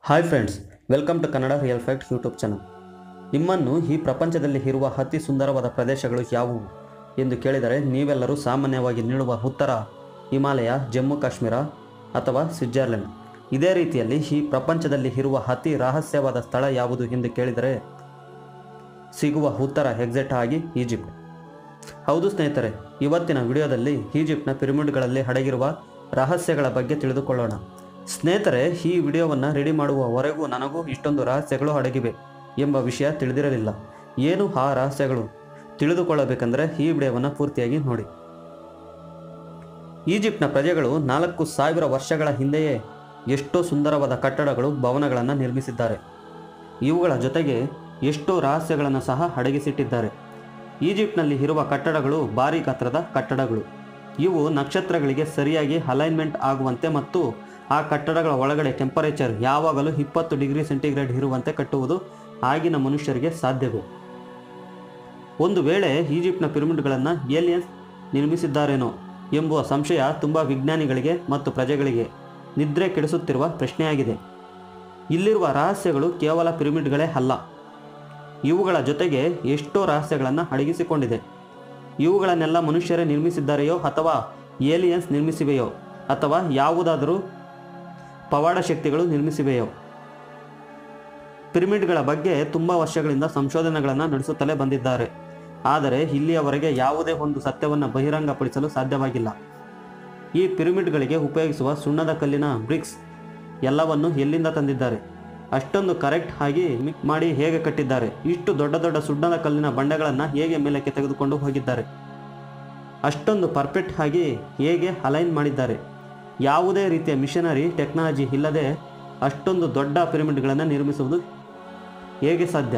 hi friends welcome to Kannada real facts YouTube channel ನಿಮ್ಮನ್ನು ಈ ಪ್ರಪಂಚದಲ್ಲಿ ಇರುವ ಅತಿ ಸುಂದರವಾದ ಪ್ರದೇಶಗಳು ಯಾವುವು ಎಂದು ಕೇಳಿದರೆ ನೀವೆಲ್ಲರೂ ಸಾಮಾನ್ಯವಾಗಿ ನೀಡುವ ಉತ್ತರ ಹಿಮಾಲಯ ಜಮ್ಮು ಕಾಶ್ಮೀರ ಅಥವಾ ಸ್ವಿಟ್ಜರ್ಲೆಂಡ್ ಇದೇ ರೀತಿಯಲ್ಲಿ ಈ ಪ್ರಪಂಚದಲ್ಲಿ ಇರುವ ಅತಿ ರಹಸ್ಯವಾದ ಸ್ಥಳ ಯಾವುದು ಎಂದು ಕೇಳಿದರೆ ಸಿಗುವ ಉತ್ತರ ಎಕ್ಸಾಕ್ಟ್ ಆಗಿ ಈಜಿಪ್ಟ್ ಹೌದು ಸ್ನೇಹಿತರೆ ಇವತ್ತಿನ ವಿಡಿಯೋದಲ್ಲಿ ಈಜಿಪ್ಟ್ನ ಪಿರಮಿಡ್ಗಳಲ್ಲಿ ಅಡಗಿರುವ ರಹಸ್ಯಗಳ ಬಗ್ಗೆ ತಿಳಿದುಕೊಳ್ಳೋಣ ಸ್ನೇಹಿತರೆ ಈ ವಿಡಿಯೋವನ್ನು ರೆಡಿ ಮಾಡುವವರೆಗೂ ನನಗೂ ಇಷ್ಟೊಂದು ರಹಸ್ಯಗಳು ಅಡಗಿವೆ ಎಂಬ ವಿಷಯ ತಿಳಿದಿರಲಿಲ್ಲ ಏನು ಆ ರಹಸ್ಯಗಳು ತಿಳಿದುಕೊಳ್ಳಬೇಕೆಂದರೆ ಈ ವಿಡಿಯೋವನ್ನು ಪೂರ್ತಿಯಾಗಿ ನೋಡಿ ಈಜಿಪ್ಟ್ನ ಪ್ರಜೆಗಳು ನಾಲ್ಕು ಸಾವಿರ ವರ್ಷಗಳ ಹಿಂದೆಯೇ ಎಷ್ಟೋ ಸುಂದರವಾದ ಕಟ್ಟಡಗಳು ಭವನಗಳನ್ನು ನಿರ್ಮಿಸಿದ್ದಾರೆ ಇವುಗಳ ಜೊತೆಗೆ ಎಷ್ಟೋ ರಹಸ್ಯಗಳನ್ನು ಸಹ ಅಡಗಿಸಿಟ್ಟಿದ್ದಾರೆ ಈಜಿಪ್ಟ್ನಲ್ಲಿ ಇರುವ ಕಟ್ಟಡಗಳು ಭಾರಿ ಗಾತ್ರದ ಕಟ್ಟಡಗಳು ಇವು ನಕ್ಷತ್ರಗಳಿಗೆ ಸರಿಯಾಗಿ ಅಲೈನ್ಮೆಂಟ್ ಆಗುವಂತೆ ಮತ್ತು ಆ ಕಟ್ಟಡಗಳ ಒಳಗಡೆ ಟೆಂಪರೇಚರ್ ಯಾವಾಗಲೂ ಇಪ್ಪತ್ತು ಡಿಗ್ರಿ ಸೆಂಟಿಗ್ರೇಡ್ ಇರುವಂತೆ ಕಟ್ಟುವುದು ಆಗಿನ ಮನುಷ್ಯರಿಗೆ ಸಾಧ್ಯವೇ ಒಂದು ವೇಳೆ ಈಜಿಪ್ಟ್ನ ಪಿರಮಿಡ್ಗಳನ್ನು ಏಲಿಯನ್ಸ್ ನಿರ್ಮಿಸಿದ್ದಾರೇನೋ ಎಂಬುವ ಸಂಶಯ ತುಂಬ ವಿಜ್ಞಾನಿಗಳಿಗೆ ಮತ್ತು ಪ್ರಜೆಗಳಿಗೆ ನಿದ್ರೆ ಕೆಡಿಸುತ್ತಿರುವ ಪ್ರಶ್ನೆಯಾಗಿದೆ ಇಲ್ಲಿರುವ ರಹಸ್ಯಗಳು ಕೇವಲ ಪಿರಮಿಡ್ಗಳೇ ಅಲ್ಲ ಇವುಗಳ ಜೊತೆಗೆ ಎಷ್ಟೋ ರಹಸ್ಯಗಳನ್ನು ಅಡಗಿಸಿಕೊಂಡಿದೆ ಇವುಗಳನ್ನೆಲ್ಲ ಮನುಷ್ಯರೇ ನಿರ್ಮಿಸಿದ್ದಾರೆಯೋ ಅಥವಾ ಏಲಿಯನ್ಸ್ ನಿರ್ಮಿಸಿವೆಯೋ ಅಥವಾ ಯಾವುದಾದರೂ ಪವಾಡ ಶಕ್ತಿಗಳು ನಿರ್ಮಿಸಿವೆಯೋ ಪಿರಮಿಡ್ಗಳ ಬಗ್ಗೆ ತುಂಬ ವರ್ಷಗಳಿಂದ ಸಂಶೋಧನೆಗಳನ್ನು ನಡೆಸುತ್ತಲೇ ಬಂದಿದ್ದಾರೆ ಆದರೆ ಇಲ್ಲಿಯವರೆಗೆ ಯಾವುದೇ ಒಂದು ಸತ್ಯವನ್ನು ಬಹಿರಂಗಪಡಿಸಲು ಸಾಧ್ಯವಾಗಿಲ್ಲ ಈ ಪಿರಮಿಡ್ಗಳಿಗೆ ಉಪಯೋಗಿಸುವ ಸುಣ್ಣದ ಕಲ್ಲಿನ ಬ್ರಿಕ್ಸ್ ಎಲ್ಲವನ್ನು ಎಲ್ಲಿಂದ ತಂದಿದ್ದಾರೆ ಅಷ್ಟೊಂದು ಕರೆಕ್ಟ್ ಆಗಿ ಮಿಕ್ ಮಾಡಿ ಹೇಗೆ ಕಟ್ಟಿದ್ದಾರೆ ಇಷ್ಟು ದೊಡ್ಡ ದೊಡ್ಡ ಸುಣ್ಣದ ಕಲ್ಲಿನ ಬಂಡೆಗಳನ್ನು ಹೇಗೆ ಮೇಲಕ್ಕೆ ತೆಗೆದುಕೊಂಡು ಹೋಗಿದ್ದಾರೆ ಅಷ್ಟೊಂದು ಪರ್ಫೆಕ್ಟ್ ಆಗಿ ಹೇಗೆ ಅಲೈನ್ ಮಾಡಿದ್ದಾರೆ ಯಾವುದೇ ರೀತಿಯ ಮಿಷನರಿ ಟೆಕ್ನಾಲಜಿ ಇಲ್ಲದೆ ಅಷ್ಟೊಂದು ದೊಡ್ಡ ಪಿರಮಿಡ್ಗಳನ್ನು ನಿರ್ಮಿಸುವುದು ಹೇಗೆ ಸಾಧ್ಯ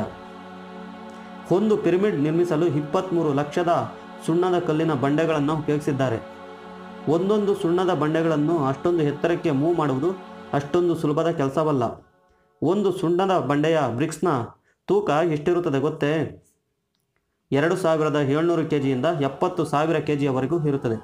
ಒಂದು ಪಿರಮಿಡ್ ನಿರ್ಮಿಸಲು ಇಪ್ಪತ್ತ್ಮೂರು ಲಕ್ಷದ ಸುಣ್ಣದ ಕಲ್ಲಿನ ಬಂಡೆಗಳನ್ನು ಉಪಯೋಗಿಸಿದ್ದಾರೆ ಒಂದೊಂದು ಸುಣ್ಣದ ಬಂಡೆಗಳನ್ನು ಅಷ್ಟೊಂದು ಎತ್ತರಕ್ಕೆ ಮೂವ್ ಮಾಡುವುದು ಅಷ್ಟೊಂದು ಸುಲಭದ ಕೆಲಸವಲ್ಲ ಒಂದು ಸುಣ್ಣದ ಬಂಡೆಯ ಬ್ರಿಕ್ಸ್ನ ತೂಕ ಎಷ್ಟಿರುತ್ತದೆ ಗೊತ್ತೇ ಎರಡು ಸಾವಿರದ ಏಳ್ನೂರು ಕೆ ಜಿಯಿಂದ ಎಪ್ಪತ್ತು ಸಾವಿರ ಕೆ ಜಿಯವರೆಗೂ ಇರುತ್ತದೆ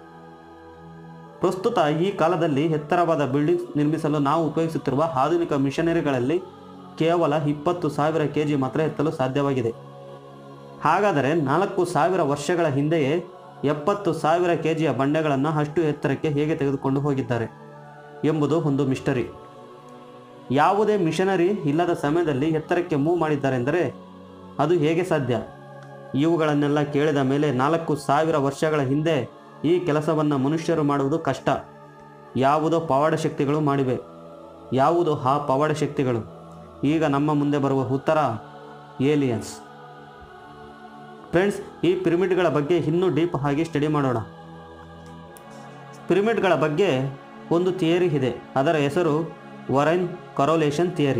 ಪ್ರಸ್ತುತ ಈ ಕಾಲದಲ್ಲಿ ಎತ್ತರವಾದ ಬಿಲ್ಡಿಂಗ್ಸ್ ನಿರ್ಮಿಸಲು ನಾವು ಉಪಯೋಗಿಸುತ್ತಿರುವ ಆಧುನಿಕ ಮಿಷನರಿಗಳಲ್ಲಿ ಕೇವಲ ಇಪ್ಪತ್ತು ಸಾವಿರ ಕೆ ಜಿ ಮಾತ್ರ ಎತ್ತಲು ಸಾಧ್ಯವಾಗಿದೆ ಹಾಗಾದರೆ ನಾಲ್ಕು ಸಾವಿರ ವರ್ಷಗಳ ಹಿಂದೆಯೇ ಎಪ್ಪತ್ತು ಸಾವಿರ ಕೆ ಜಿಯ ಬಂಡೆಗಳನ್ನು ಅಷ್ಟು ಎತ್ತರಕ್ಕೆ ಹೇಗೆ ತೆಗೆದುಕೊಂಡು ಹೋಗಿದ್ದಾರೆ ಎಂಬುದು ಒಂದು ಮಿಸ್ಟರಿ ಯಾವುದೇ ಮಿಷನರಿ ಇಲ್ಲದ ಸಮಯದಲ್ಲಿ ಎತ್ತರಕ್ಕೆ ಮೂವ್ ಮಾಡಿದ್ದಾರೆಂದರೆ ಅದು ಹೇಗೆ ಸಾಧ್ಯ ಇವುಗಳನ್ನೆಲ್ಲ ಕೇಳಿದ ಮೇಲೆ ನಾಲ್ಕು ಸಾವಿರ ವರ್ಷಗಳ ಹಿಂದೆ ಈ ಕೆಲಸವನ್ನು ಮನುಷ್ಯರು ಮಾಡುವುದು ಕಷ್ಟ ಯಾವುದೋ ಪವಾಡ ಶಕ್ತಿಗಳು ಮಾಡಿವೆ ಯಾವುದು ಆ ಪವಾಡ ಶಕ್ತಿಗಳು ಈಗ ನಮ್ಮ ಮುಂದೆ ಬರುವ ಉತ್ತರ ಏಲಿಯನ್ಸ್ ಫ್ರೆಂಡ್ಸ್ ಈ ಪಿರಮಿಡ್ಗಳ ಬಗ್ಗೆ ಇನ್ನೂ ಡೀಪ್ ಆಗಿ ಸ್ಟಡಿ ಮಾಡೋಣ ಪಿರಮಿಡ್ಗಳ ಬಗ್ಗೆ ಒಂದು ಥಿಯರಿ ಇದೆ ಅದರ ಹೆಸರು ವರೈನ್ ಕರೋಲೇಷನ್ ಥಿಯರಿ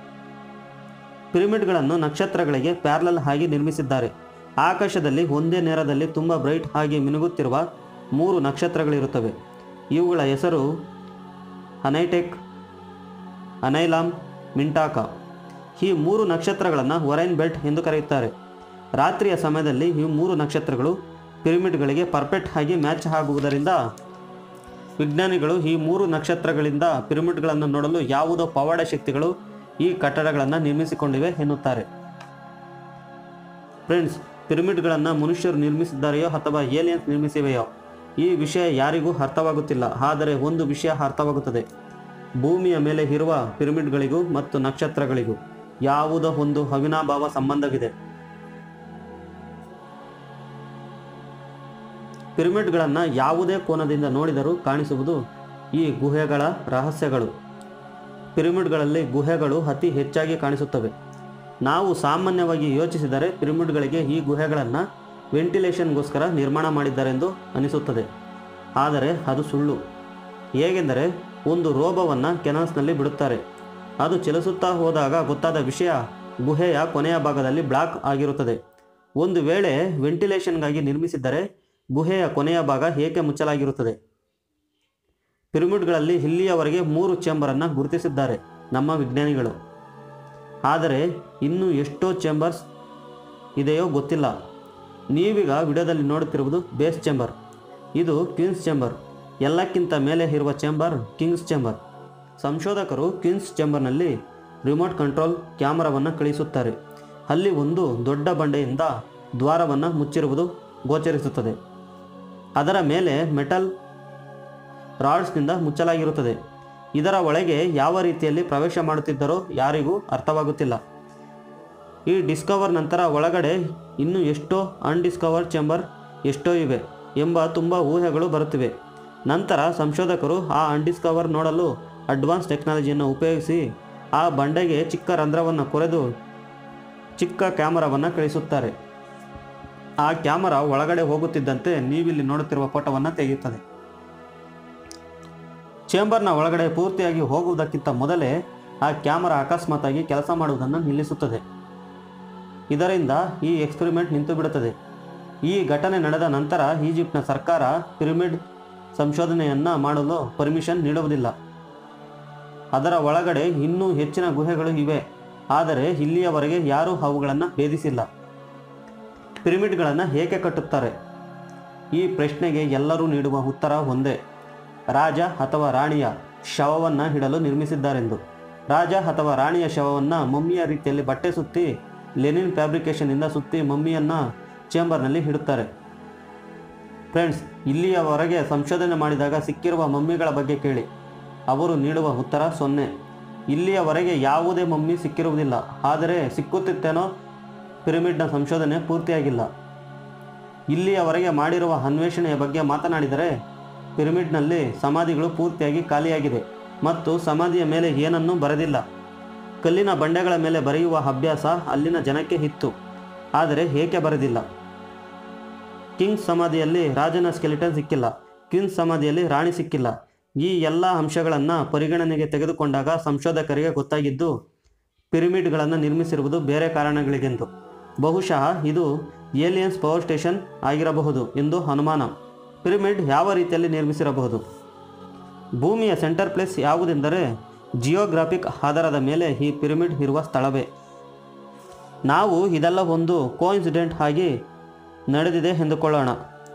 ಪಿರಮಿಡ್ಗಳನ್ನು ನಕ್ಷತ್ರಗಳಿಗೆ ಪ್ಯಾರಲಲ್ ಆಗಿ ನಿರ್ಮಿಸಿದ್ದಾರೆ ಆಕಾಶದಲ್ಲಿ ಒಂದೇ ನೇರದಲ್ಲಿ ತುಂಬ ಬ್ರೈಟ್ ಆಗಿ ಮಿನುಗುತ್ತಿರುವ ಮೂರು ನಕ್ಷತ್ರಗಳಿರುತ್ತವೆ ಇವುಗಳ ಹೆಸರು ಅನೈಟೆಕ್ ಅನೈಲಾಮ್ ಮಿಂಟಾಕ ಈ ಮೂರು ನಕ್ಷತ್ರಗಳನ್ನು ವರೈನ್ ಬೆಲ್ಟ್ ಎಂದು ಕರೆಯುತ್ತಾರೆ ರಾತ್ರಿಯ ಸಮಯದಲ್ಲಿ ಈ ಮೂರು ನಕ್ಷತ್ರಗಳು ಪಿರಮಿಡ್ಗಳಿಗೆ ಪರ್ಫೆಕ್ಟ್ ಆಗಿ ಮ್ಯಾಚ್ ಆಗುವುದರಿಂದ ವಿಜ್ಞಾನಿಗಳು ಈ ಮೂರು ನಕ್ಷತ್ರಗಳಿಂದ ಪಿರಮಿಡ್ಗಳನ್ನು ನೋಡಲು ಯಾವುದೋ ಪವಾಡ ಶಕ್ತಿಗಳು ಈ ಕಟ್ಟಡಗಳನ್ನು ನಿರ್ಮಿಸಿಕೊಂಡಿವೆ ಎನ್ನುತ್ತಾರೆ ಫ್ರೆಂಡ್ಸ್ ಪಿರಮಿಡ್ಗಳನ್ನು ಮನುಷ್ಯರು ನಿರ್ಮಿಸಿದ್ದಾರೆಯೋ ಅಥವಾ ಏಲಿಯನ್ಸ್ ನಿರ್ಮಿಸಿವೆಯೋ ಈ ವಿಷಯ ಯಾರಿಗೂ ಅರ್ಥವಾಗುತ್ತಿಲ್ಲ ಆದರೆ ಒಂದು ವಿಷಯ ಅರ್ಥವಾಗುತ್ತದೆ ಭೂಮಿಯ ಮೇಲೆ ಇರುವ ಪಿರಮಿಡ್ಗಳಿಗೂ ಮತ್ತು ನಕ್ಷತ್ರಗಳಿಗೂ ಯಾವುದೋ ಒಂದು ಅವಿನಾಭಾವ ಸಂಬಂಧವಿದೆ ಪಿರಮಿಡ್ಗಳನ್ನು ಯಾವುದೇ ಕೋನದಿಂದ ನೋಡಿದರೂ ಕಾಣಿಸುವುದು ಈ ಗುಹೆಗಳ ರಹಸ್ಯಗಳು ಪಿರಮಿಡ್ಗಳಲ್ಲಿ ಗುಹೆಗಳು ಅತಿ ಹೆಚ್ಚಾಗಿ ಕಾಣಿಸುತ್ತವೆ ನಾವು ಸಾಮಾನ್ಯವಾಗಿ ಯೋಚಿಸಿದರೆ ಪಿರಮಿಡ್ಗಳಿಗೆ ಈ ಗುಹೆಗಳನ್ನು ವೆಂಟಿಲೇಷನ್ಗೋಸ್ಕರ ನಿರ್ಮಾಣ ಮಾಡಿದ್ದಾರೆಂದು ಅನಿಸುತ್ತದೆ ಆದರೆ ಅದು ಸುಳ್ಳು ಹೇಗೆಂದರೆ ಒಂದು ರೋಬವನ್ನು ಕೆನಲ್ಸ್ನಲ್ಲಿ ಬಿಡುತ್ತಾರೆ ಅದು ಚಲಿಸುತ್ತಾ ಹೋದಾಗ ಗೊತ್ತಾದ ವಿಷಯ ಗುಹೆಯ ಕೊನೆಯ ಭಾಗದಲ್ಲಿ ಬ್ಲಾಕ್ ಆಗಿರುತ್ತದೆ ಒಂದು ವೇಳೆ ವೆಂಟಿಲೇಷನ್ಗಾಗಿ ನಿರ್ಮಿಸಿದ್ದರೆ ಗುಹೆಯ ಕೊನೆಯ ಭಾಗ ಏಕೆ ಮುಚ್ಚಲಾಗಿರುತ್ತದೆ ಪಿರಮಿಡ್ಗಳಲ್ಲಿ ಇಲ್ಲಿಯವರೆಗೆ ಮೂರು ಚೇಂಬರನ್ನು ಗುರುತಿಸಿದ್ದಾರೆ ನಮ್ಮ ವಿಜ್ಞಾನಿಗಳು ಆದರೆ ಇನ್ನೂ ಎಷ್ಟೋ ಚೇಂಬರ್ಸ್ ಇದೆಯೋ ಗೊತ್ತಿಲ್ಲ ನೀವೀಗ ವಿಡಿಯೋದಲ್ಲಿ ನೋಡುತ್ತಿರುವುದು ಬೇಸ್ ಚೇಂಬರ್ ಇದು ಕ್ವೀನ್ಸ್ ಚೇಂಬರ್ ಎಲ್ಲಕ್ಕಿಂತ ಮೇಲೆ ಇರುವ ಚೇಂಬರ್ ಕಿಂಗ್ಸ್ ಚೇಂಬರ್ ಸಂಶೋಧಕರು ಕ್ವೀನ್ಸ್ ಚೇಂಬರ್ನಲ್ಲಿ ರಿಮೋಟ್ ಕಂಟ್ರೋಲ್ ಕ್ಯಾಮರಾವನ್ನು ಕಳಿಸುತ್ತಾರೆ ಅಲ್ಲಿ ಒಂದು ದೊಡ್ಡ ಬಂಡೆಯಿಂದ ದ್ವಾರವನ್ನು ಮುಚ್ಚಿರುವುದು ಗೋಚರಿಸುತ್ತದೆ ಅದರ ಮೇಲೆ ಮೆಟಲ್ ರಾಡ್ಸ್ನಿಂದ ಮುಚ್ಚಲಾಗಿರುತ್ತದೆ ಇದರ ಒಳಗೆ ಯಾವ ರೀತಿಯಲ್ಲಿ ಪ್ರವೇಶ ಮಾಡುತ್ತಿದ್ದರೋ ಯಾರಿಗೂ ಅರ್ಥವಾಗುತ್ತಿಲ್ಲ ಈ ಡಿಸ್ಕವರ್ ನಂತರ ಒಳಗಡೆ ಇನ್ನೂ ಎಷ್ಟೋ ಅನ್ಡಿಸ್ಕವರ್ ಚೇಂಬರ್ ಎಷ್ಟೋ ಇವೆ ಎಂಬ ತುಂಬ ಊಹೆಗಳು ಬರುತ್ತಿವೆ ನಂತರ ಸಂಶೋಧಕರು ಆ ಅನ್ಡಿಸ್ಕವರ್ ನೋಡಲು ಅಡ್ವಾನ್ಸ್ ಟೆಕ್ನಾಲಜಿಯನ್ನು ಉಪಯೋಗಿಸಿ ಆ ಬಂಡೆಗೆ ಚಿಕ್ಕ ರಂಧ್ರವನ್ನು ಕೊರೆದು ಚಿಕ್ಕ ಕ್ಯಾಮರಾವನ್ನು ಕಳಿಸುತ್ತಾರೆ ಆ ಕ್ಯಾಮರಾ ಒಳಗಡೆ ಹೋಗುತ್ತಿದ್ದಂತೆ ನೀವಿಲ್ಲಿ ನೋಡುತ್ತಿರುವ ಫೋಟೋವನ್ನು ತೆಗೆಯುತ್ತದೆ ಚೇಂಬರ್ನ ಒಳಗಡೆ ಪೂರ್ತಿಯಾಗಿ ಹೋಗುವುದಕ್ಕಿಂತ ಮೊದಲೇ ಆ ಕ್ಯಾಮರಾ ಅಕಸ್ಮಾತಾಗಿ ಕೆಲಸ ಮಾಡುವುದನ್ನು ನಿಲ್ಲಿಸುತ್ತದೆ ಇದರಿಂದ ಈ ಎಕ್ಸ್ಪೆರಿಮೆಂಟ್ ನಿಂತು ಬಿಡುತ್ತದೆ ಈ ಘಟನೆ ನಡೆದ ನಂತರ ಈಜಿಪ್ಟ್ನ ಸರ್ಕಾರ ಪಿರಮಿಡ್ ಸಂಶೋಧನೆಯನ್ನು ಮಾಡಲು ಪರ್ಮಿಷನ್ ನೀಡುವುದಿಲ್ಲ ಅದರ ಒಳಗಡೆ ಇನ್ನೂ ಹೆಚ್ಚಿನ ಗುಹೆಗಳು ಇವೆ ಆದರೆ ಇಲ್ಲಿಯವರೆಗೆ ಯಾರೂ ಅವುಗಳನ್ನು ಭೇದಿಸಿಲ್ಲ ಪಿರಮಿಡ್ಗಳನ್ನು ಹೇಗೆ ಕಟ್ಟುತ್ತಾರೆ ಈ ಪ್ರಶ್ನೆಗೆ ಎಲ್ಲರೂ ನೀಡುವ ಉತ್ತರ ಒಂದೇ ರಾಜ ಅಥವಾ ರಾಣಿಯ ಶವವನ್ನು ಇಡಲು ನಿರ್ಮಿಸಿದ್ದಾರೆಂದು ರಾಜ ಅಥವಾ ರಾಣಿಯ ಶವವನ್ನು ಮಮ್ಮಿಯ ರೀತಿಯಲ್ಲಿ ಬಟ್ಟೆ ಸುತ್ತಿ ಲೆನಿನ್ ಫ್ಯಾಬ್ರಿಕೇಶನ್ನಿಂದ ಸುತ್ತಿ ಮಮ್ಮಿಯನ್ನು ಚೇಂಬರ್ನಲ್ಲಿ ಇಡುತ್ತಾರೆ ಫ್ರೆಂಡ್ಸ್ ಇಲ್ಲಿಯವರೆಗೆ ಸಂಶೋಧನೆ ಮಾಡಿದಾಗ ಸಿಕ್ಕಿರುವ ಮಮ್ಮಿಗಳ ಬಗ್ಗೆ ಕೇಳಿ ಅವರು ನೀಡುವ ಉತ್ತರ ಸೊನ್ನೆ ಇಲ್ಲಿಯವರೆಗೆ ಯಾವುದೇ ಮಮ್ಮಿ ಸಿಕ್ಕಿರುವುದಿಲ್ಲ ಆದರೆ ಸಿಕ್ಕುತ್ತಿತ್ತೇನೋ ಪಿರಮಿಡ್ನ ಸಂಶೋಧನೆ ಪೂರ್ತಿಯಾಗಿಲ್ಲ ಇಲ್ಲಿಯವರೆಗೆ ಮಾಡಿರುವ ಅನ್ವೇಷಣೆಯ ಬಗ್ಗೆ ಮಾತನಾಡಿದರೆ ಪಿರಮಿಡ್ನಲ್ಲಿ ಸಮಾಧಿಗಳು ಪೂರ್ತಿಯಾಗಿ ಖಾಲಿಯಾಗಿದೆ ಮತ್ತು ಸಮಾಧಿಯ ಮೇಲೆ ಏನನ್ನೂ ಬರೆದಿಲ್ಲ ಕಲ್ಲಿನ ಬಂಡೆಗಳ ಮೇಲೆ ಬರೆಯುವ ಅಭ್ಯಾಸ ಅಲ್ಲಿನ ಜನಕ್ಕೆ ಇತ್ತು ಆದರೆ ಏಕೆ ಬರೆದಿಲ್ಲ ಕಿಂಗ್ ಸಮಾಧಿಯಲ್ಲಿ ರಾಜನ ಸ್ಕೆಲಿಟನ್ ಸಿಕ್ಕಿಲ್ಲ ಕ್ವೀನ್ಸ್ ಸಮಾಧಿಯಲ್ಲಿ ರಾಣಿ ಸಿಕ್ಕಿಲ್ಲ ಈ ಎಲ್ಲ ಅಂಶಗಳನ್ನು ಪರಿಗಣನೆಗೆ ತೆಗೆದುಕೊಂಡಾಗ ಸಂಶೋಧಕರಿಗೆ ಗೊತ್ತಾಗಿದ್ದು ಪಿರಮಿಡ್ಗಳನ್ನು ನಿರ್ಮಿಸಿರುವುದು ಬೇರೆ ಕಾರಣಗಳಿಗೆಂದು ಬಹುಶಃ ಇದು ಏಲಿಯನ್ಸ್ ಪವರ್ ಸ್ಟೇಷನ್ ಆಗಿರಬಹುದು ಎಂದು ಅನುಮಾನ ಪಿರಮಿಡ್ ಯಾವ ರೀತಿಯಲ್ಲಿ ನಿರ್ಮಿಸಿರಬಹುದು ಭೂಮಿಯ ಸೆಂಟರ್ ಪ್ಲೇಸ್ ಯಾವುದೆಂದರೆ ಜಿಯೋಗ್ರಾಫಿಕ್ ಆಧಾರದ ಮೇಲೆ ಈ ಪಿರಮಿಡ್ ಇರುವ ಸ್ಥಳವೇ ನಾವು ಇದೆಲ್ಲ ಒಂದು ಕೋಇನ್ಸಿಡೆಂಟ್ ಆಗಿ ನಡೆದಿದೆ ಎಂದುಕೊಳ್ಳೋಣ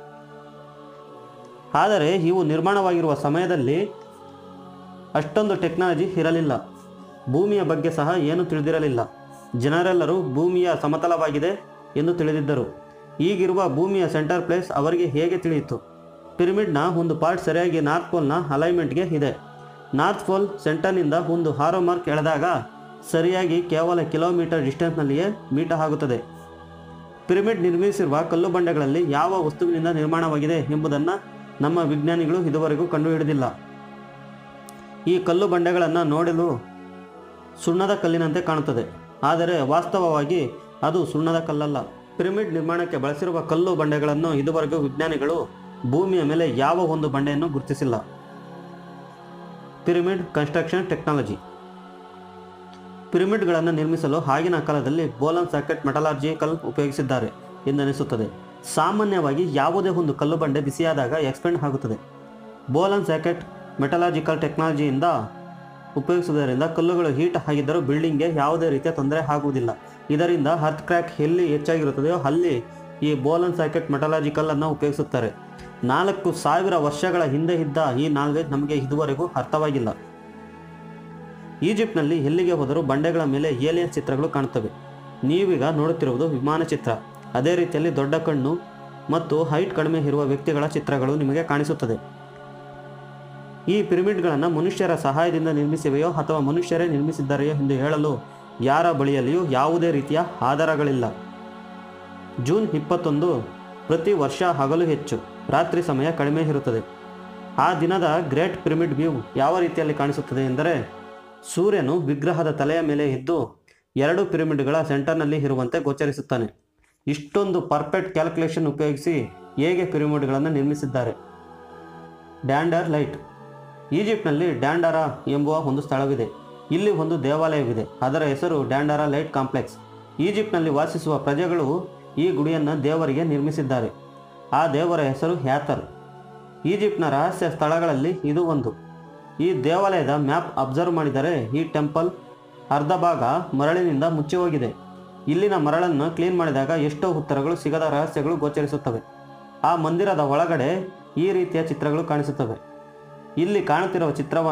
ಆದರೆ ಇವು ನಿರ್ಮಾಣವಾಗಿರುವ ಸಮಯದಲ್ಲಿ ಅಷ್ಟೊಂದು ಟೆಕ್ನಾಲಜಿ ಇರಲಿಲ್ಲ ಭೂಮಿಯ ಬಗ್ಗೆ ಸಹ ಏನು ತಿಳಿದಿರಲಿಲ್ಲ ಜನರೆಲ್ಲರೂ ಭೂಮಿಯ ಸಮತಲವಾಗಿದೆ ಎಂದು ತಿಳಿದಿದ್ದರು ಈಗಿರುವ ಭೂಮಿಯ ಸೆಂಟರ್ ಪ್ಲೇಸ್ ಅವರಿಗೆ ಹೇಗೆ ತಿಳಿಯಿತು ಪಿರಮಿಡ್ನ ಒಂದು ಪಾರ್ಟ್ ಸರಿಯಾಗಿ ನಾರ್ತ್ ಪೋಲ್ನ ಅಲೈನ್ಮೆಂಟ್ಗೆ ಇದೆ ನಾರ್ತ್ ಪೋಲ್ ಸೆಂಟರ್ನಿಂದ ಒಂದು ಹಾರೋ ಮಾರ್ಕ್ ಎಳೆದಾಗ ಸರಿಯಾಗಿ ಕೇವಲ ಕಿಲೋಮೀಟರ್ ಡಿಸ್ಟೆನ್ಸ್ನಲ್ಲಿಯೇ ಮೀಟ ಆಗುತ್ತದೆ ಪಿರಮಿಡ್ ನಿರ್ಮಿಸಿರುವ ಕಲ್ಲು ಬಂಡೆಗಳಲ್ಲಿ ಯಾವ ವಸ್ತುವಿನಿಂದ ನಿರ್ಮಾಣವಾಗಿದೆ ಎಂಬುದನ್ನು ನಮ್ಮ ವಿಜ್ಞಾನಿಗಳು ಇದುವರೆಗೂ ಕಂಡುಹಿಡಿದಿಲ್ಲ ಈ ಕಲ್ಲು ಬಂಡೆಗಳನ್ನು ನೋಡಲು ಸುಣ್ಣದ ಕಲ್ಲಿನಂತೆ ಕಾಣುತ್ತದೆ ಆದರೆ ವಾಸ್ತವವಾಗಿ ಅದು ಸುಣ್ಣದ ಕಲ್ಲಲ್ಲ ಪಿರಮಿಡ್ ನಿರ್ಮಾಣಕ್ಕೆ ಬಳಸಿರುವ ಕಲ್ಲು ಬಂಡೆಗಳನ್ನು ಇದುವರೆಗೂ ವಿಜ್ಞಾನಿಗಳು ಭೂಮಿಯ ಮೇಲೆ ಯಾವ ಒಂದು ಬಂಡೆಯನ್ನು ಗುರುತಿಸಿಲ್ಲ ಪಿರಮಿಡ್ ಕನ್ಸ್ಟ್ರಕ್ಷನ್ ಟೆಕ್ನಾಲಜಿ ಪಿರಮಿಡ್ಗಳನ್ನು ನಿರ್ಮಿಸಲು ಆಗಿನ ಕಾಲದಲ್ಲಿ ಬೋಲನ್ ಸಾಕೆಟ್ ಮೆಟಲಾರ್ಜಿಕಲ್ ಉಪಯೋಗಿಸಿದ್ದಾರೆ ಎಂದನಿಸುತ್ತದೆ ಸಾಮಾನ್ಯವಾಗಿ ಯಾವುದೇ ಒಂದು ಕಲ್ಲು ಬಂಡೆ ಬಿಸಿಯಾದಾಗ ಎಕ್ಸ್ಪೆಂಡ್ ಆಗುತ್ತದೆ ಬೋಲನ್ ಸ್ಯಾಕೆಟ್ ಮೆಟಲಾಜಿಕಲ್ ಟೆಕ್ನಾಲಜಿಯಿಂದ ಉಪಯೋಗಿಸುವುದರಿಂದ ಕಲ್ಲುಗಳು ಹೀಟ್ ಆಗಿದ್ದರೂ ಬಿಲ್ಡಿಂಗ್ಗೆ ಯಾವುದೇ ರೀತಿಯ ತೊಂದರೆ ಆಗುವುದಿಲ್ಲ ಇದರಿಂದ ಹರ್ತ್ ಕ್ರ್ಯಾಕ್ ಎಲ್ಲಿ ಹೆಚ್ಚಾಗಿರುತ್ತದೆಯೋ ಅಲ್ಲಿ ಈ ಬೋಲನ್ ಸ್ಯಾಕೆಟ್ ಮೆಟಲಾಜಿಕಲ್ ಅನ್ನು ಉಪಯೋಗಿಸುತ್ತಾರೆ ನಾಲ್ಕು ಸಾವಿರ ವರ್ಷಗಳ ಹಿಂದೆ ಇದ್ದ ಈ ನಾಲ್ವೇಜ್ ನಮಗೆ ಇದುವರೆಗೂ ಅರ್ಥವಾಗಿಲ್ಲ ಈಜಿಪ್ಟ್ನಲ್ಲಿ ಎಲ್ಲಿಗೆ ಹೋದರೂ ಬಂಡೆಗಳ ಮೇಲೆ ಏಲಿಯನ್ ಚಿತ್ರಗಳು ಕಾಣುತ್ತವೆ ನೀವೀಗ ನೋಡುತ್ತಿರುವುದು ವಿಮಾನ ಚಿತ್ರ ಅದೇ ರೀತಿಯಲ್ಲಿ ದೊಡ್ಡ ಕಣ್ಣು ಮತ್ತು ಹೈಟ್ ಕಡಿಮೆ ಇರುವ ವ್ಯಕ್ತಿಗಳ ಚಿತ್ರಗಳು ನಿಮಗೆ ಕಾಣಿಸುತ್ತದೆ ಈ ಪಿರಮಿಡ್ಗಳನ್ನು ಮನುಷ್ಯರ ಸಹಾಯದಿಂದ ನಿರ್ಮಿಸಿವೆಯೋ ಅಥವಾ ಮನುಷ್ಯರೇ ನಿರ್ಮಿಸಿದ್ದಾರೆಯೋ ಎಂದು ಹೇಳಲು ಯಾರ ಬಳಿಯಲ್ಲಿಯೂ ಯಾವುದೇ ರೀತಿಯ ಆಧಾರಗಳಿಲ್ಲ ಜೂನ್ ಇಪ್ಪತ್ತೊಂದು ಪ್ರತಿ ವರ್ಷ ಹಗಲು ಹೆಚ್ಚು ರಾತ್ರಿ ಸಮಯ ಕಡಿಮೆ ಇರುತ್ತದೆ ಆ ದಿನದ ಗ್ರೇಟ್ ಪಿರಮಿಡ್ ವ್ಯೂ ಯಾವ ರೀತಿಯಲ್ಲಿ ಕಾಣಿಸುತ್ತದೆ ಎಂದರೆ ಸೂರ್ಯನು ವಿಗ್ರಹದ ತಲೆಯ ಮೇಲೆ ಇದ್ದು ಎರಡು ಪಿರಮಿಡ್ಗಳ ಸೆಂಟರ್ನಲ್ಲಿ ಇರುವಂತೆ ಗೋಚರಿಸುತ್ತಾನೆ ಇಷ್ಟೊಂದು ಪರ್ಫೆಕ್ಟ್ ಕ್ಯಾಲ್ಕುಲೇಷನ್ ಉಪಯೋಗಿಸಿ ಹೇಗೆ ಪಿರಮಿಡ್ಗಳನ್ನು ನಿರ್ಮಿಸಿದ್ದಾರೆ ಡ್ಯಾಂಡರ್ ಲೈಟ್ ಈಜಿಪ್ಟ್ನಲ್ಲಿ ಡ್ಯಾಂಡರಾ ಎಂಬುವ ಒಂದು ಸ್ಥಳವಿದೆ ಇಲ್ಲಿ ಒಂದು ದೇವಾಲಯವಿದೆ ಅದರ ಹೆಸರು ಡ್ಯಾಂಡರಾ ಲೈಟ್ ಕಾಂಪ್ಲೆಕ್ಸ್ ಈಜಿಪ್ಟ್ನಲ್ಲಿ ವಾಸಿಸುವ ಪ್ರಜೆಗಳು ಈ ಗುಡಿಯನ್ನು ದೇವರಿಗೆ ನಿರ್ಮಿಸಿದ್ದಾರೆ ಆ ದೇವರ ಹೆಸರು ಹ್ಯಾತರ್ ಈಜಿಪ್ಟ್ನ ರಹಸ್ಯ ಸ್ಥಳಗಳಲ್ಲಿ ಇದು ಒಂದು ಈ ದೇವಾಲಯದ ಮ್ಯಾಪ್ ಅಬ್ಸರ್ವ್ ಮಾಡಿದರೆ ಈ ಟೆಂಪಲ್ ಅರ್ಧ ಭಾಗ ಮರಳಿನಿಂದ ಮುಚ್ಚಿ ಹೋಗಿದೆ ಇಲ್ಲಿನ ಮರಳನ್ನು ಕ್ಲೀನ್ ಮಾಡಿದಾಗ ಎಷ್ಟೋ ಉತ್ತರಗಳು ಸಿಗದ ರಹಸ್ಯಗಳು ಗೋಚರಿಸುತ್ತವೆ ಆ ಮಂದಿರದ ಒಳಗಡೆ ಈ ರೀತಿಯ ಚಿತ್ರಗಳು ಕಾಣಿಸುತ್ತವೆ ಇಲ್ಲಿ ಕಾಣುತ್ತಿರುವ ಚಿತ್ರವನ್ನು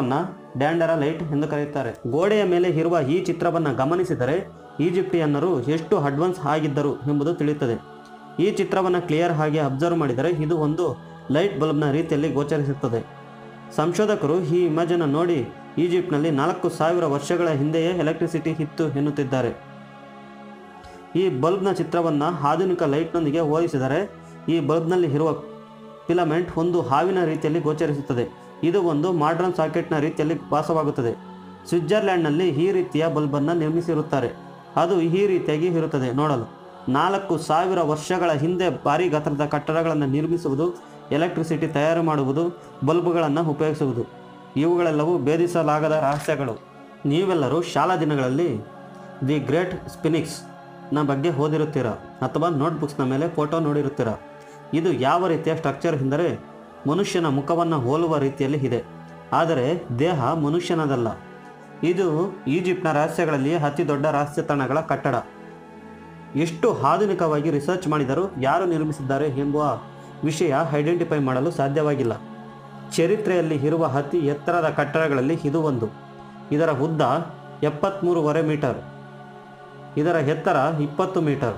ಡ್ಯಾಂಡರ ಲೈಟ್ ಎಂದು ಕರೆಯುತ್ತಾರೆ ಗೋಡೆಯ ಮೇಲೆ ಇರುವ ಈ ಚಿತ್ರವನ್ನು ಗಮನಿಸಿದರೆ ಈಜಿಪ್ಟಿಯನ್ನರು ಎಷ್ಟು ಅಡ್ವಾನ್ಸ್ ಆಗಿದ್ದರು ಎಂಬುದು ತಿಳಿಯುತ್ತದೆ ಈ ಚಿತ್ರವನ್ನು ಕ್ಲಿಯರ್ ಆಗಿ ಅಬ್ಸರ್ವ್ ಮಾಡಿದರೆ ಇದು ಒಂದು ಲೈಟ್ ಬಲ್ಬ್ನ ರೀತಿಯಲ್ಲಿ ಗೋಚರಿಸುತ್ತದೆ ಸಂಶೋಧಕರು ಈ ಇಮೇಜನ್ನು ನೋಡಿ ಈಜಿಪ್ಟ್ನಲ್ಲಿ ನಾಲ್ಕು ಸಾವಿರ ವರ್ಷಗಳ ಹಿಂದೆಯೇ ಎಲೆಕ್ಟ್ರಿಸಿಟಿ ಇತ್ತು ಎನ್ನುತ್ತಿದ್ದಾರೆ ಈ ಬಲ್ಬ್ನ ಚಿತ್ರವನ್ನು ಆಧುನಿಕ ಲೈಟ್ನೊಂದಿಗೆ ಹೋಲಿಸಿದರೆ ಈ ಬಲ್ಬ್ನಲ್ಲಿ ಇರುವ ಫಿಲಮೆಂಟ್ ಒಂದು ಹಾವಿನ ರೀತಿಯಲ್ಲಿ ಗೋಚರಿಸುತ್ತದೆ ಇದು ಒಂದು ಮಾಡ್ರನ್ ಸಾಕೆಟ್ನ ರೀತಿಯಲ್ಲಿ ಭಾಸವಾಗುತ್ತದೆ ಸ್ವಿಟ್ಜರ್ಲ್ಯಾಂಡ್ನಲ್ಲಿ ಈ ರೀತಿಯ ಬಲ್ಬನ್ನು ನಿರ್ಮಿಸಿರುತ್ತಾರೆ ಅದು ಈ ರೀತಿಯಾಗಿ ಇರುತ್ತದೆ ನೋಡಲು ನಾಲ್ಕು ಸಾವಿರ ವರ್ಷಗಳ ಹಿಂದೆ ಭಾರಿ ಗಾತ್ರದ ಕಟ್ಟಡಗಳನ್ನು ನಿರ್ಮಿಸುವುದು ಎಲೆಕ್ಟ್ರಿಸಿಟಿ ತಯಾರು ಮಾಡುವುದು ಬಲ್ಬುಗಳನ್ನು ಉಪಯೋಗಿಸುವುದು ಇವುಗಳೆಲ್ಲವೂ ಭೇದಿಸಲಾಗದ ರಹಸ್ಯಗಳು ನೀವೆಲ್ಲರೂ ಶಾಲಾ ದಿನಗಳಲ್ಲಿ ದಿ ಗ್ರೇಟ್ ಸ್ಪಿನಿಕ್ಸ್ ನ ಬಗ್ಗೆ ಓದಿರುತ್ತೀರಾ ಅಥವಾ ನೋಟ್ಬುಕ್ಸ್ನ ಮೇಲೆ ಫೋಟೋ ನೋಡಿರುತ್ತೀರಾ ಇದು ಯಾವ ರೀತಿಯ ಸ್ಟ್ರಕ್ಚರ್ ಎಂದರೆ ಮನುಷ್ಯನ ಮುಖವನ್ನು ಹೋಲುವ ರೀತಿಯಲ್ಲಿ ಇದೆ ಆದರೆ ದೇಹ ಮನುಷ್ಯನದಲ್ಲ ಇದು ಈಜಿಪ್ಟ್ನ ರಹಸ್ಯಗಳಲ್ಲಿ ಅತಿ ದೊಡ್ಡ ರಹಸ್ಯ ತಾಣಗಳ ಕಟ್ಟಡ ಎಷ್ಟು ಆಧುನಿಕವಾಗಿ ರಿಸರ್ಚ್ ಮಾಡಿದರೂ ಯಾರು ನಿರ್ಮಿಸಿದ್ದಾರೆ ಎಂಬುವ ವಿಷಯ ಐಡೆಂಟಿಫೈ ಮಾಡಲು ಸಾಧ್ಯವಾಗಿಲ್ಲ ಚರಿತ್ರೆಯಲ್ಲಿ ಇರುವ ಅತಿ ಎತ್ತರದ ಕಟ್ಟಡಗಳಲ್ಲಿ ಇದು ಒಂದು ಇದರ ಉದ್ದ ಎಪ್ಪತ್ತ್ಮೂರುವರೆ ಮೀಟರ್ ಇದರ ಎತ್ತರ ಇಪ್ಪತ್ತು ಮೀಟರ್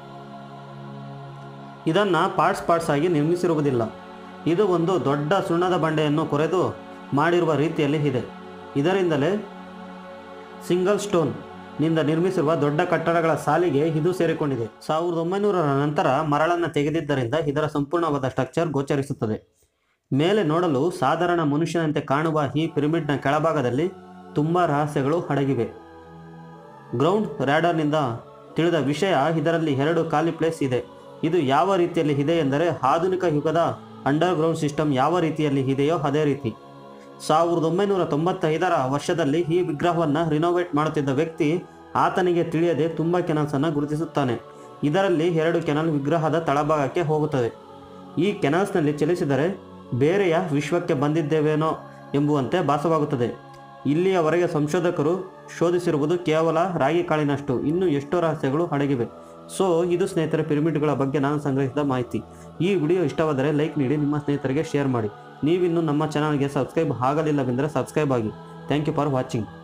ಇದನ್ನು ಪಾರ್ಟ್ಸ್ ಪಾರ್ಟ್ಸ್ ಆಗಿ ನಿರ್ಮಿಸಿರುವುದಿಲ್ಲ ಇದು ಒಂದು ದೊಡ್ಡ ಸುಣ್ಣದ ಬಂಡೆಯನ್ನು ಕೊರೆದು ಮಾಡಿರುವ ರೀತಿಯಲ್ಲಿ ಇದೆ ಇದರಿಂದಲೇ ಸಿಂಗಲ್ ಸ್ಟೋನ್ ನಿಂದ ನಿರ್ಮಿಸಿರುವ ದೊಡ್ಡ ಕಟ್ಟಡಗಳ ಸಾಲಿಗೆ ಇದು ಸೇರಿಕೊಂಡಿದೆ ಸಾವಿರದ ಒಂಬೈನೂರರ ನಂತರ ಮರಳನ್ನು ತೆಗೆದಿದ್ದರಿಂದ ಇದರ ಸಂಪೂರ್ಣವಾದ ಸ್ಟ್ರಕ್ಚರ್ ಗೋಚರಿಸುತ್ತದೆ ಮೇಲೆ ನೋಡಲು ಸಾಧಾರಣ ಮನುಷ್ಯನಂತೆ ಕಾಣುವ ಈ ಪಿರಮಿಡ್ನ ಕೆಳಭಾಗದಲ್ಲಿ ತುಂಬ ರಹಸ್ಯಗಳು ಅಡಗಿವೆ ಗ್ರೌಂಡ್ ರ್ಯಾಡರ್ನಿಂದ ತಿಳಿದ ವಿಷಯ ಇದರಲ್ಲಿ ಎರಡು ಖಾಲಿ ಪ್ಲೇಸ್ ಇದೆ ಇದು ಯಾವ ರೀತಿಯಲ್ಲಿ ಇದೆ ಎಂದರೆ ಆಧುನಿಕ ಯುಗದ ಅಂಡರ್ಗ್ರೌಂಡ್ ಸಿಸ್ಟಮ್ ಯಾವ ರೀತಿಯಲ್ಲಿ ಇದೆಯೋ ಅದೇ ರೀತಿ ಸಾವಿರದ ಒಂಬೈನೂರ ತೊಂಬತ್ತೈದರ ವರ್ಷದಲ್ಲಿ ಈ ವಿಗ್ರಹವನ್ನು ರಿನೋವೇಟ್ ಮಾಡುತ್ತಿದ್ದ ವ್ಯಕ್ತಿ ಆತನಿಗೆ ತಿಳಿಯದೆ ತುಂಬ ಕೆನಲ್ಸನ್ನು ಗುರುತಿಸುತ್ತಾನೆ ಇದರಲ್ಲಿ ಎರಡು ಕೆನಲ್ ವಿಗ್ರಹದ ತಳಭಾಗಕ್ಕೆ ಹೋಗುತ್ತದೆ ಈ ಕೆನಲ್ಸ್ನಲ್ಲಿ ಚಲಿಸಿದರೆ ಬೇರೆಯ ವಿಶ್ವಕ್ಕೆ ಬಂದಿದ್ದೇವೇನೋ ಎಂಬುವಂತೆ ಭಾಸವಾಗುತ್ತದೆ ಇಲ್ಲಿಯವರೆಗೆ ಸಂಶೋಧಕರು ಶೋಧಿಸಿರುವುದು ಕೇವಲ ರಾಗಿ ಕಾಳಿನಷ್ಟು ಇನ್ನೂ ಎಷ್ಟೋ ರಹಸ್ಯಗಳು ಅಡಗಿವೆ ಸೊ ಇದು ಸ್ನೇಹಿತರ ಪಿರಮಿಡ್ಗಳ ಬಗ್ಗೆ ನಾನು ಸಂಗ್ರಹಿಸಿದ ಮಾಹಿತಿ ಈ ವಿಡಿಯೋ ಇಷ್ಟವಾದರೆ ಲೈಕ್ ನೀಡಿ ನಿಮ್ಮ ಸ್ನೇಹಿತರಿಗೆ ಶೇರ್ ಮಾಡಿ ನೀವಿನ್ನೂ ನಮ್ಮ ಚಾನಲ್ಗೆ ಸಬ್ಸ್ಕ್ರೈಬ್ ಆಗಲಿಲ್ಲವೆಂದರೆ ಸಬ್ಸ್ಕ್ರೈಬ್ ಆಗಿ ಥ್ಯಾಂಕ್ ಯು ಫಾರ್ ವಾಚಿಂಗ್